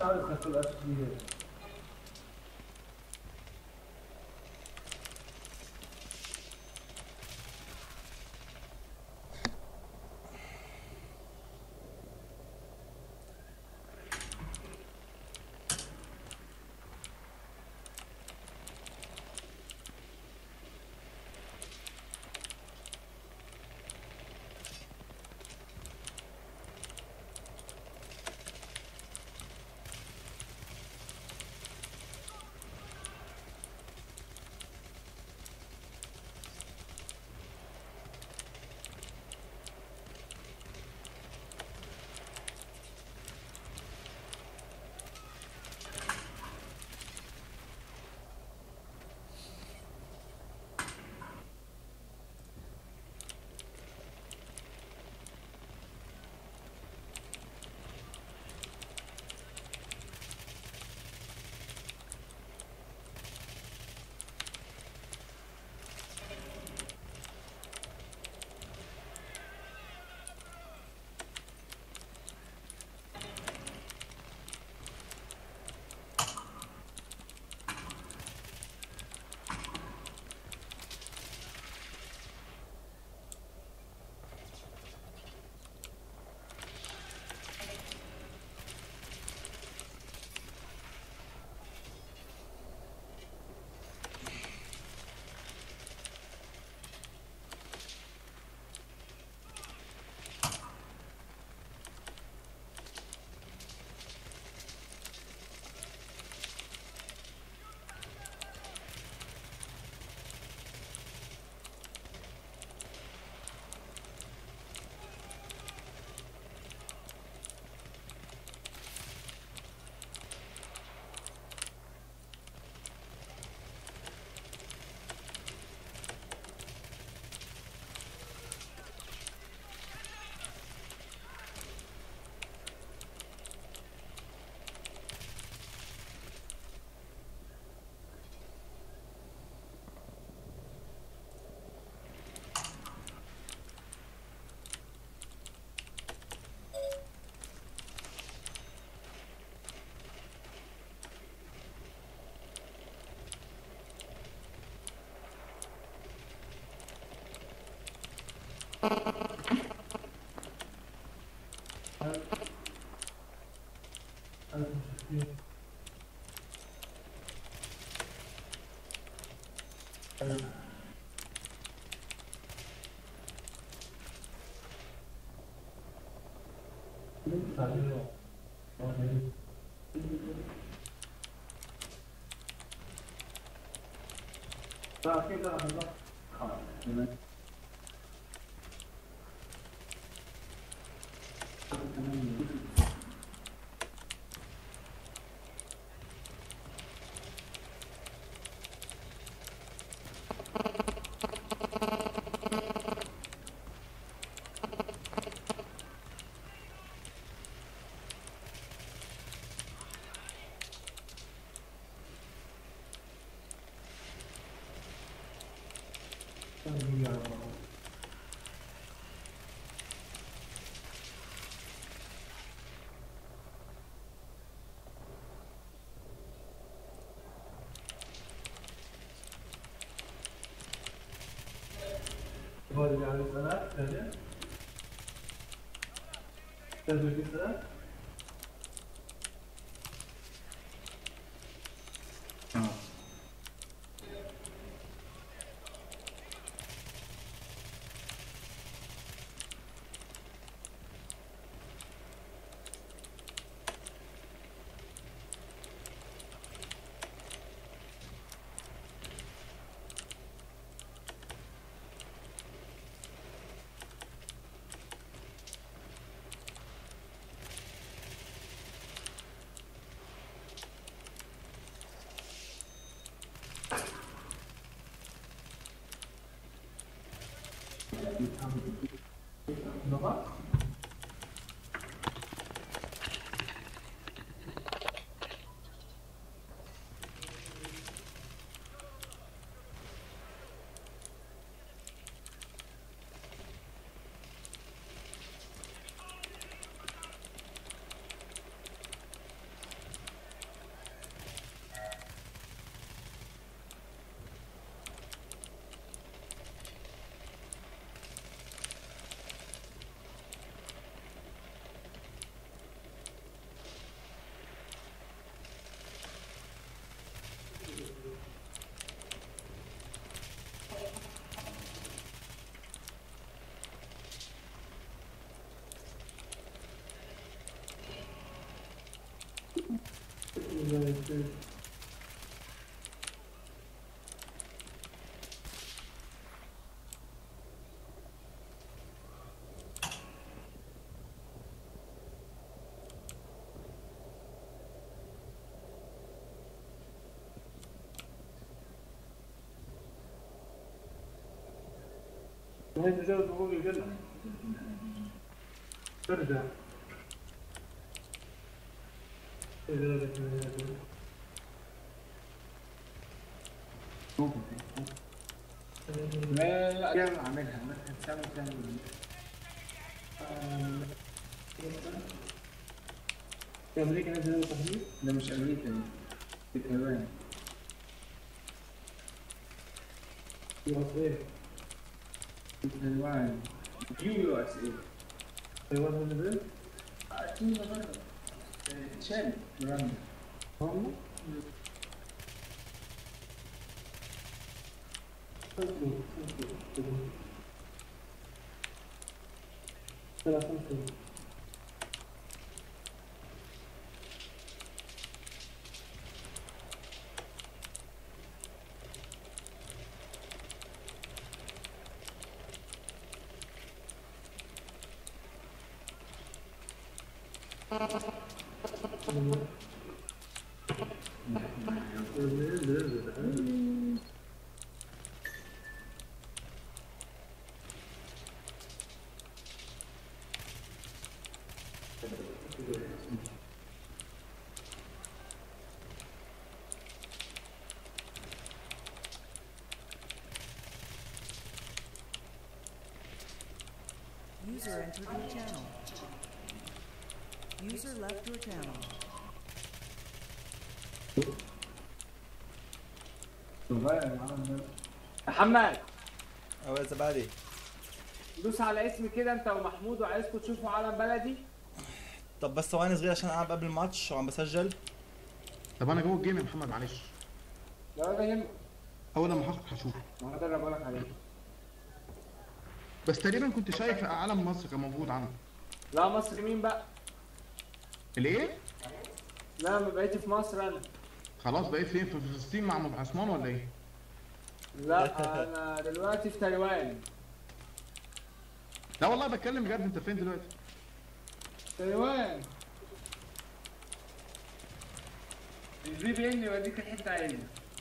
تعرف خدت الأساسية 자, 생각 한 번. 아, 네. İbrahim Aleyhisselam dedi. Dedi ki Nova? وهي تجاوز حقوق القلة ترجع إذا لك لا لا لا اعملها مثلا تعمل تعمل في أمريكا نزلوا تحديد ده مش امريكا دي في تايوان في إيه في تايوان يو يو اس اي تايوان هو نزل اكيد برضه تشاد رمي هم ثلاثة User entered your channel. User left your channel. صغير العالم ده محمد او يا زبادي دوس على اسمي كده انت ومحمود وعايزكم تشوفوا عالم بلدي طب بس ثواني صغيره عشان العب قبل الماتش وعم بسجل طب انا جوه الجيم يا محمد معلش لا ولا يهمك اول لما هخرج هشوف ما هو ده اللي بقولك عليه بس تقريبا كنت شايف علم مصر كان موجود عنده لا مصر مين بقى؟ الايه لا ما بقيت في مصر انا خلاص بقيت فين في فلسطين مع ابو عثمان ولا ايه لا انا دلوقتي في تايوان لا والله بتكلم بجد انت فين دلوقتي تايوان الفي بي ان يوديك الحته عيني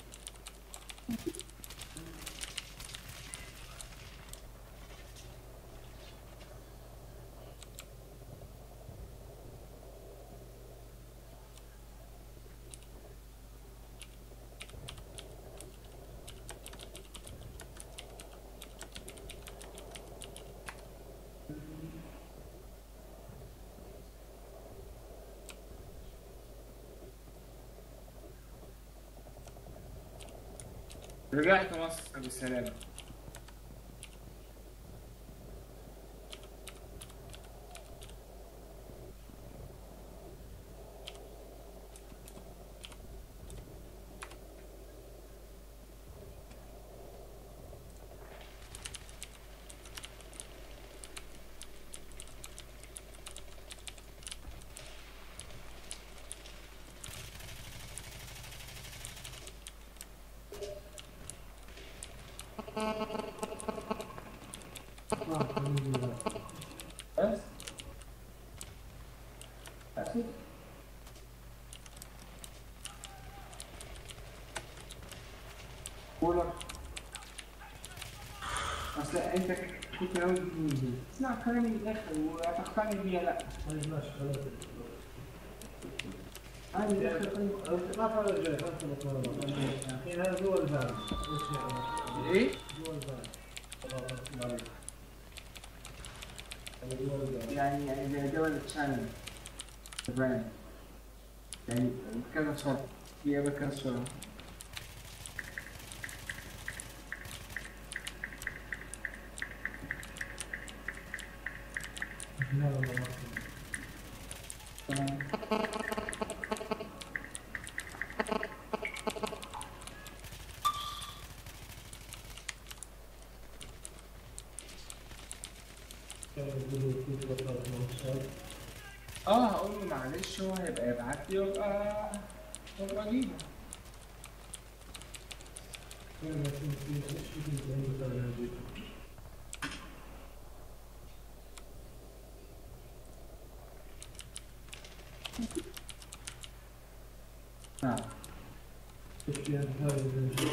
رجعت مصر بالسلامة بس أكيد كولر اصل انت كنت ناوي تسمع كلامي للاخر وتقتنع بيا لا ماشي خلاص انا للاخر ما فعل الجاي خلاص الحين هذا جوا الباب وش يعني؟ ايه؟ جوا الباب خلاص هذا جوا الباب يعني يعني زي دول تشانل براند يعني كذا صورة في كذا صورة لا والله ما في. تمام كانوا يقولوا في بطاطا مع الشاي. اه هقول له معلش هو هيبقى يبعت لي وابقى والله اجيبه كان يكون في ايش في الدين مثلا يجي نعم ايش في هذا يجي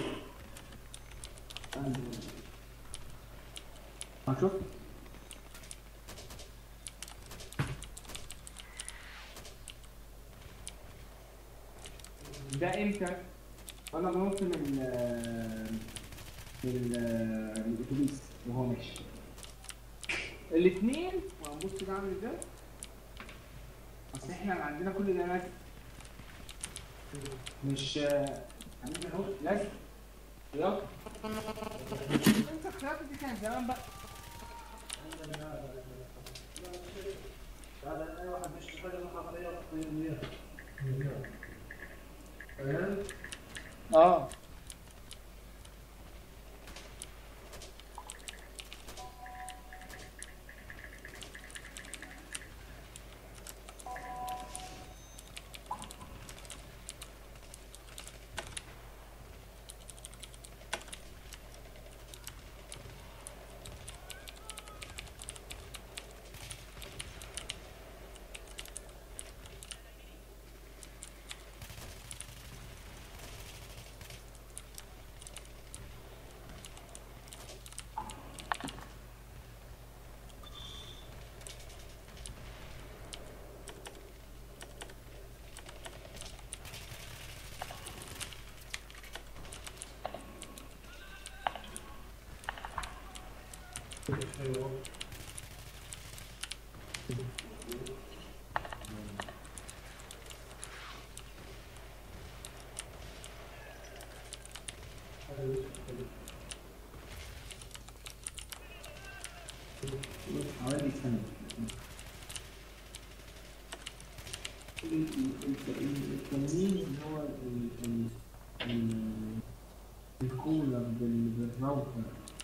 هنشوف ده امتى؟ وانا بنط من ال من ال- من الاتوبيس وهو ماشي الاثنين وهنبص ده عامل ازاي؟ اصل احنا عندنا كل ده لازم مش عندنا اهو لازم يلا انت اخترت دي كان زمان بقى هذا اي واحد يشتري حاجه ما خاطر ياخذ وياه فهمت؟ اه ايوه حوالي سنة التمرين اللي هو ال- ال- ال- الكولر بال- بالراوتر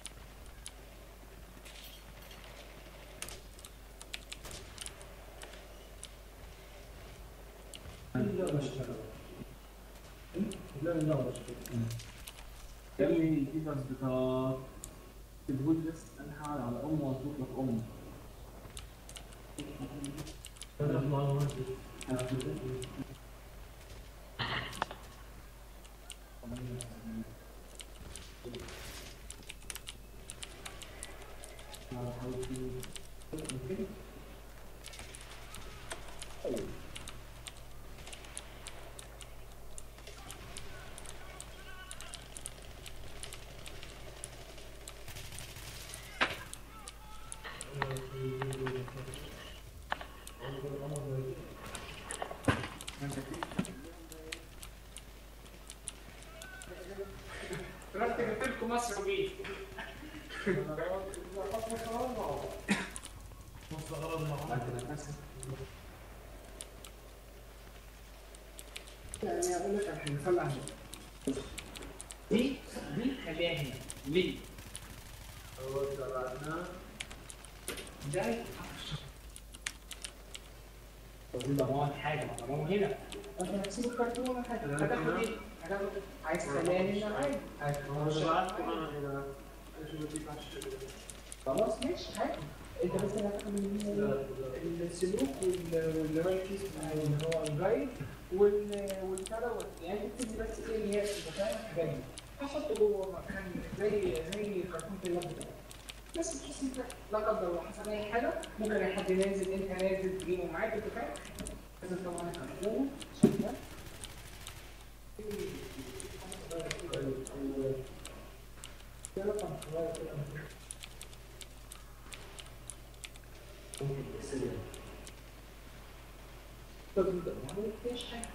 لا بشتغل لا لا بشتغل قال لي دي تظبيطات تقول بس انا هقعد على ام واظبط لك ام هذا معلومات رحت جبت لكم مصر وجيت مستغرب معه يعني اقول لك على حاجه صلي على النبي. دي دي خليها هنا ليه؟ أول تبعنا ده ضمان حاجه ضمان هنا انت هتسيب الكرتون ولا حاجه هتاخد ايه؟ هتاخد عايز خليها هنا عادي خلاص ماشي عادي انت بس هتاخد من السلوك وال- والرايتس اللي هو الجايد وال والبتاع دوت يعني تكتب بس ايه اللي هي انت فاهم جاي هحطه جوه مكان زي زي كرتون اللاب بتاعك بس بحيث انت لا قدر الله حصل اي حاجه ممكن اي حد نازل انت نازل تجيبه معاك انت فاهم لازم طبعا هتكون شغال ده رقم صغير كده. طب ده ما فيش حاجه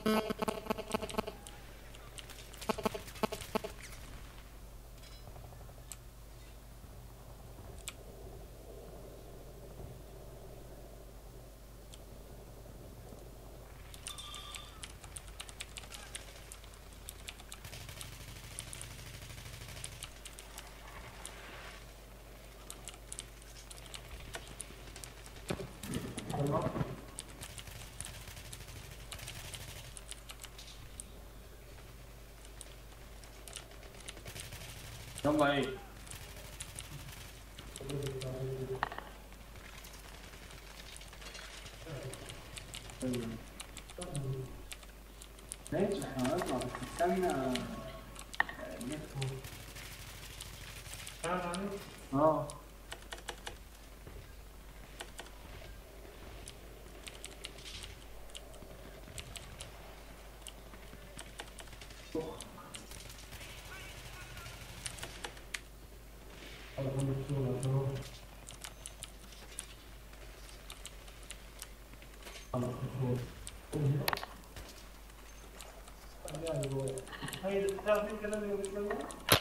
يلا ايه ماشي احنا هنطلع بس استنى اه هاي تعرف مين كلمني قبل شوية؟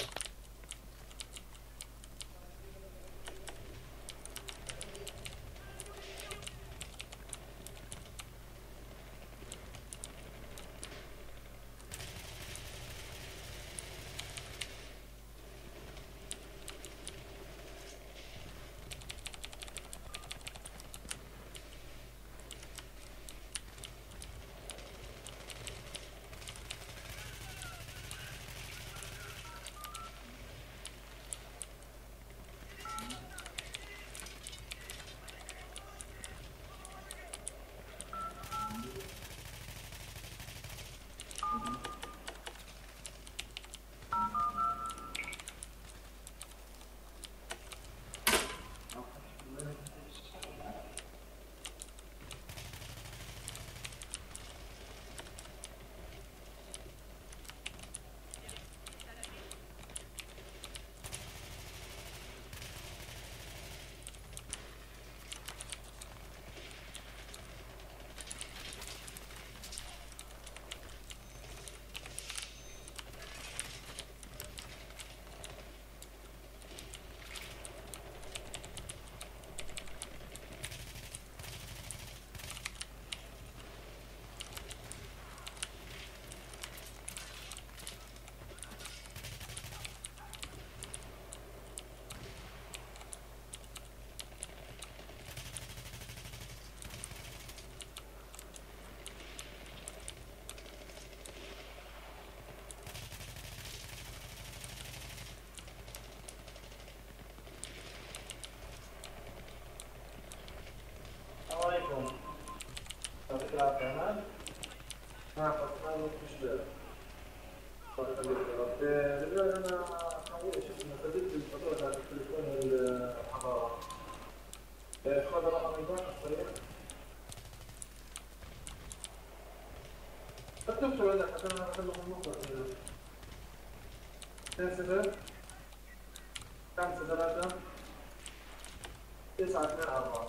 السلام عليكم. يعطيك العافية أمان. نعم ما مش بالك. الله يخليك يا رب. بالله أنا حقيقة شو اسمه سددت الفاتورة تاعت التليفون الحضارة. خذ رقم البنك الصريح. اكتبته عندك عشان أنا أخلص النقطة. اثنين صفر خمسة ثلاثة تسعة اثنين أربعة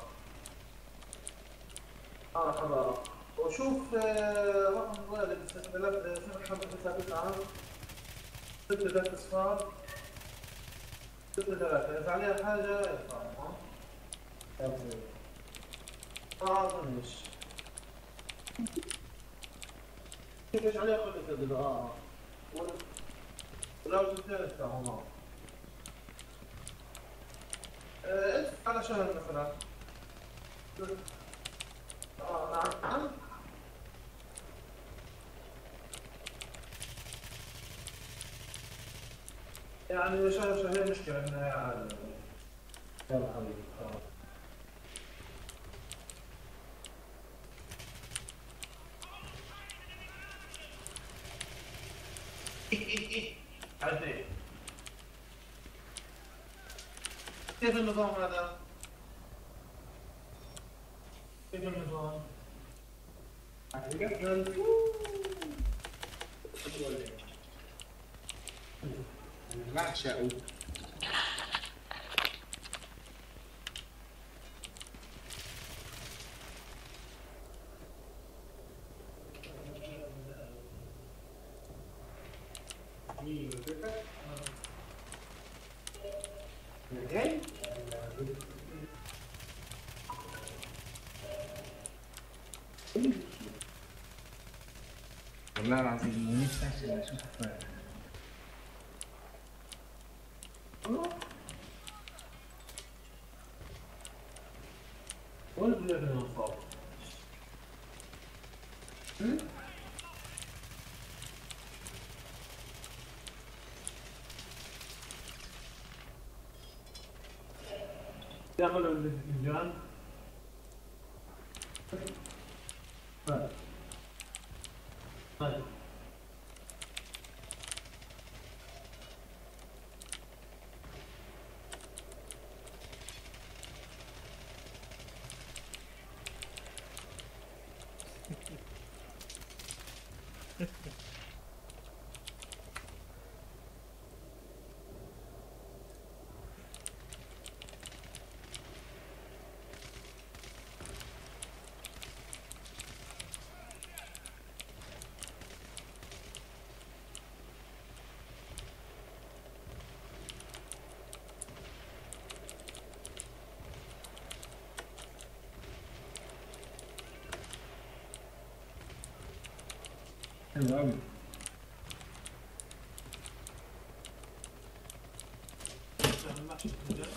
اه حضارة وشوف آه، رقم الوالد صفر ثلاثة صفر خمسة تسعة تسعة ستة ثلاثة صفار ستة ثلاثة إذا عليها حاجة ارفع ها اه أظنش كيف ايش عليها خذ كذا اه ول- ولو جبتين افتحوا معه آه، ادفع على شهر مثلا اه نعم يعني شهر شهرين مشكلة انها عادي يلا حبيبي خلاص عدي كيف النظام هذا؟ كيف النظام؟ بعشقه جاي والله العظيم ونفسي عشان اشوف وين اللي من الفاضي؟ يعملوا الفنجان طيب طيب حلو قوي تعمل محشي الفنجان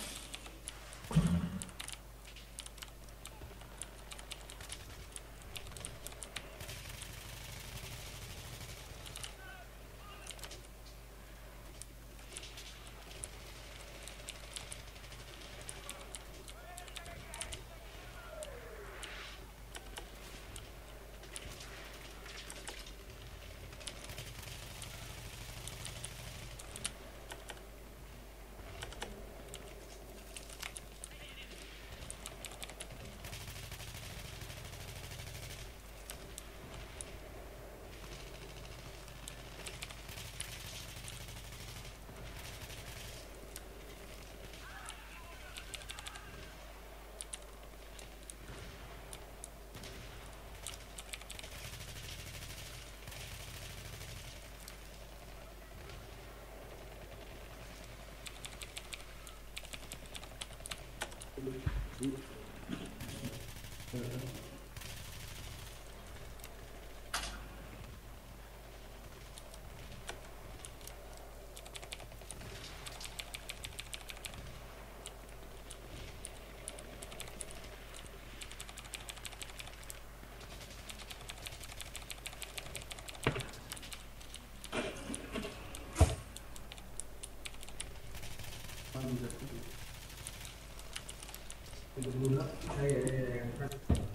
هي- هي-